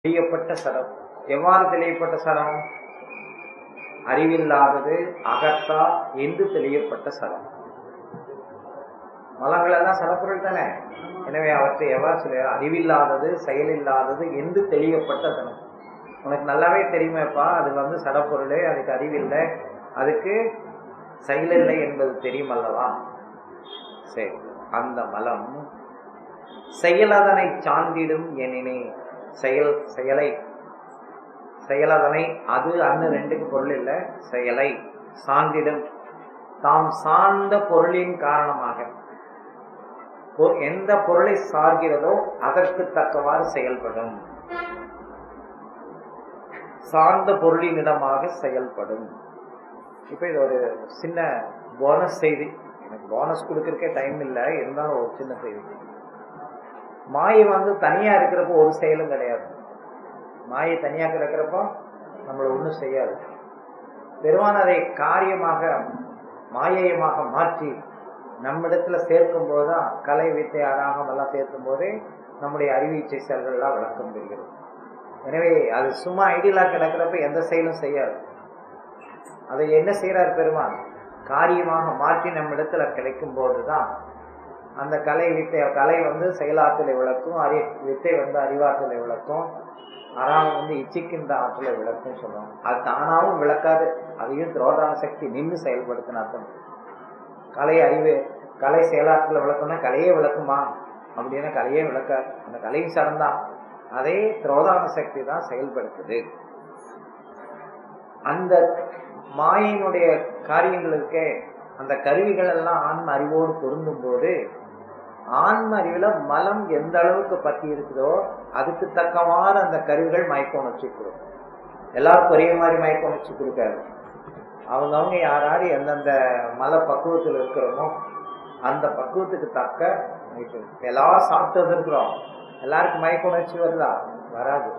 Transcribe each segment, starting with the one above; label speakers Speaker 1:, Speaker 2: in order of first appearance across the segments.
Speaker 1: தெளியப்பட்ட சடம் எவ்வாறு தெளியப்பட்ட சடம் அறிவில்லாதது அகத்தா என்று தெளியப்பட்ட சடம் மலங்கள் எல்லாம் சடப்பொருள் தானே எனவே அவற்றை எவ்வாறு சொல்ல அறிவில்லாதது செயலில்லாதது என்று தெளியப்பட்ட சடம் உனக்கு நல்லாவே தெரியுமேப்பா அது வந்து சடப்பொருள் அதுக்கு அறிவில்லை அதுக்கு செயலில்லை என்பது தெரியும் அல்லவா சரி அந்த மலம் செயலதனை சார்ந்திடும் எனினே செயல் செயலை செயலதனை அது அன்னு ரெண்டுக்கு பொருள் இல்லை செயலை சார்ந்திடும் தாம் சார்ந்த பொருளின் காரணமாக பொ- எந்த பொருளை சார்கிறதோ அதற்கு தக்கவாறு செயல்படும் சார்ந்த பொருளினிடமாக செயல்படும் இப்போ இது ஒரு சின்ன போனஸ் செய்தி எனக்கு போனஸ் கொடுக்கறக்கே டைம் இல்லை இருந்தாலும் ஒரு சின்ன செய்தி மாயை வந்து தனியா இருக்கிறப்போ ஒரு செயலும் கிடையாது மாயை தனியா கிடக்கிறப்போ நம்மளை ஒன்றும் செய்யாது பெருமான் அதை காரியமாக மாயையமாக மாற்றி நம்மிடத்துல சேர்க்கும் போதுதான் கலை வித்தை அராகம் எல்லாம் சேர்க்கும் போதே நம்முடைய அறிவீச்சை செயல்கள்லாம் விளக்கம் பெறுகிறது எனவே அது சும்மா ஐடியலா கிடக்கிறப்ப எந்த செயலும் செய்யாது அதை என்ன செய்யறார் பெருமான் காரியமாக மாற்றி நம்மிடத்துல கிடைக்கும் போதுதான் அந்த கலை வித்தை கலை வந்து செயலாற்றலை விளக்கும் அறி வித்தை வந்து அறிவாற்றலை விளக்கும் அறாம் வந்து இச்சிக்கின்ற ஆற்றலை விளக்கும் சொல்லுவாங்க அது தானாவும் விளக்காது அதையும் திரோதான சக்தி நின்று செயல்படுத்தின அர்த்தம் கலை அறிவு கலை செயலாற்றலை விளக்கம்னா கலையே விளக்குமா அப்படின்னா கலையே விளக்காது அந்த கலையும் சடந்தான் அதே திரோதான சக்தி தான் செயல்படுத்துது அந்த மாயினுடைய காரியங்களுக்கு அந்த கருவிகள் எல்லாம் ஆன்ம அறிவோடு பொருந்தும் போது ஆன்ம அறிவுல மலம் எந்த அளவுக்கு பற்றி இருக்குதோ அதுக்கு தக்கவாறு அந்த கருவிகள் மயக்க உணர்ச்சி கொடுக்கும் எல்லாருக்கும் ஒரே மாதிரி மயக்க உணர்ச்சி கொடுக்காது அவங்கவுங்க யாராரு எந்தெந்த மல பக்குவத்தில் இருக்கிறோமோ அந்த பக்குவத்துக்கு தக்க மயக்க உணர்ச்சி. எல்லாரும் சாப்பிட்டு இருக்கிறோம் எல்லாருக்கும் மயக்க உணர்ச்சி வருதா வராது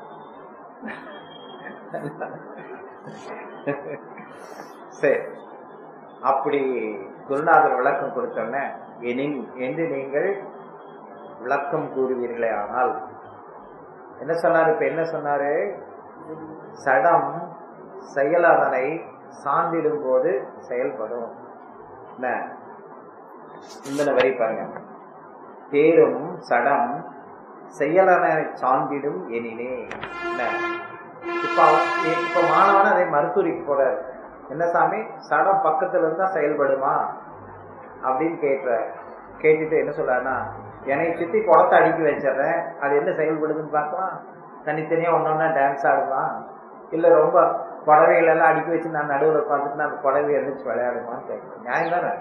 Speaker 1: சரி அப்படி குருநாதர் விளக்கம் கொடுத்தோன்னே எனின் என்று நீங்கள் விளக்கம் கூறுவீர்களே ஆனால் என்ன சொன்னாரு இப்ப என்ன சொன்னாரு சடம் செயலாதனை சார்ந்திடும் போது செயல்படும் என்ன இந்த வரி பாருங்க தேரும் சடம் செயலனை சார்ந்திடும் எனினே என்ன இப்ப அவன் இப்ப மாணவன் அதை மருத்துவரிக்கு போறாரு என்ன சாமி சடம் பக்கத்துல இருந்தா செயல்படுமா அப்படின்னு கேட்கிறார் கேட்டுட்டு என்ன சொல்றாருன்னா என்னை சுத்தி குளத்தை அடுக்கி வச்சிடுறேன் அது என்ன செயல்படுதுன்னு பார்க்கலாம் தனித்தனியா ஒன்னொன்னா டான்ஸ் ஆடுமா இல்ல ரொம்ப புடவைகள் எல்லாம் அடுக்கி வச்சு நான் நடுவில் உட்காந்துட்டு நான் அந்த புடவை எழுந்திரிச்சு விளையாடுமான்னு கேட்கிறேன் நியாயம் தானே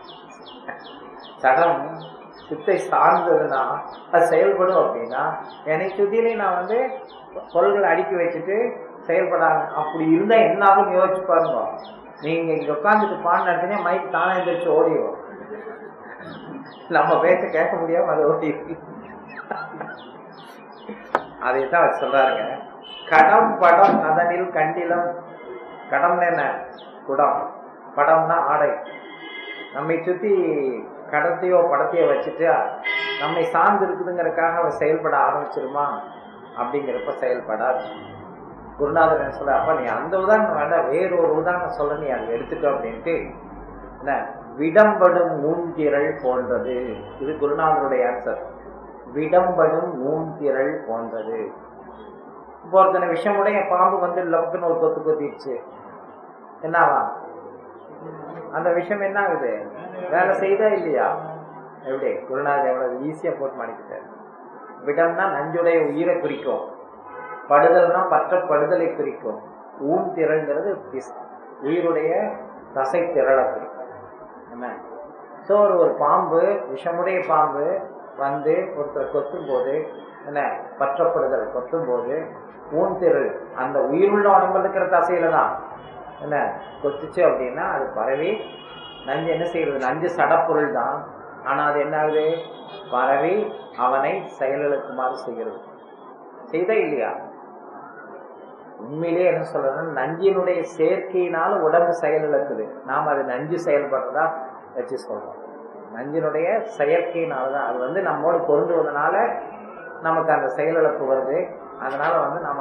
Speaker 1: சடம் சித்தை சார்ந்ததுன்னா அது செயல்படும் அப்படின்னா என்னை சுத்தியிலே நான் வந்து பொருள்களை அடுக்கி வச்சுட்டு செயல்படாங்க அப்படி இருந்தா என்ன ஆகும் யோசிச்சு பாருங்க நீங்க இங்க உட்காந்துட்டு பாடு நடத்தினே மைக் தானே எந்திரிச்சு ஓடிடும் நம்ம பேச்ச கேட்க முடியாம அது ஓடி அதை தான் அவர் சொல்றாருங்க கடம் படம் அதனில் கண்டிலம் கடம்னு என்ன குடம் படம்னா ஆடை நம்மை சுத்தி கடத்தையோ படத்தையோ வச்சுட்டு நம்மை சார்ந்து இருக்குதுங்கிறதுக்காக அவர் செயல்பட ஆரம்பிச்சிருமா அப்படிங்கிறப்ப செயல்படாது குருநாதர் என்ன சொல்ற அப்ப நீ அந்த உதாரணம் வேண்டாம் வேற ஒரு உதாரணம் சொல்ல நீ அதை எடுத்துக்கோ அப்படின்ட்டு என்ன விடம்படும் மூன்திரள் போன்றது இது குருநாதருடைய ஆன்சர் விடம்படும் மூன்திரள் போன்றது இப்போ ஒருத்தனை விஷமுடைய பாம்பு வந்து லப்புன்னு ஒரு கொத்து கொத்திடுச்சு என்னவா அந்த விஷயம் என்ன ஆகுது வேலை செய்தா இல்லையா எப்படி குருநாதர் எவ்வளவு ஈஸியா போட்டு மாட்டிக்கிட்டாரு விடம்னா நஞ்சுடைய உயிரை குறிக்கும் படுதல்னா பற்ற படுதலை குறிக்கும் ஊன் திரள்ங்கிறது பிஸ்- உயிருடைய தசை திரளை குறிக்கும் என்ன ஸோ ஒரு ஒரு பாம்பு விஷமுடைய பாம்பு வந்து ஒருத்தர் கொத்தும் போது என்ன பற்றப்படுதல் கொத்தும் போது ஊன் திரள் அந்த உயிருள்ள உடம்புல இருக்கிற தசையில தான் என்ன கொத்துச்சு அப்படின்னா அது பரவி நஞ்சு என்ன செய்யறது நஞ்சு சடப்பொருள் தான் ஆனா அது என்ன ஆகுது பரவி அவனை செயலிழக்குமாறு செய்கிறது செய்தா இல்லையா உண்மையிலே என்ன சொல்றேன்னா நஞ்சினுடைய சேர்க்கையினால உடம்பு செயலிழக்குது நாம் அது நஞ்சு செயல்படுறதா வச்சு சொல்றோம் நஞ்சினுடைய செயற்கையினால தான் அது வந்து நம்மோடு பொருந்துவதனால நமக்கு அந்த செயலிழப்பு வருது அதனால வந்து நம்ம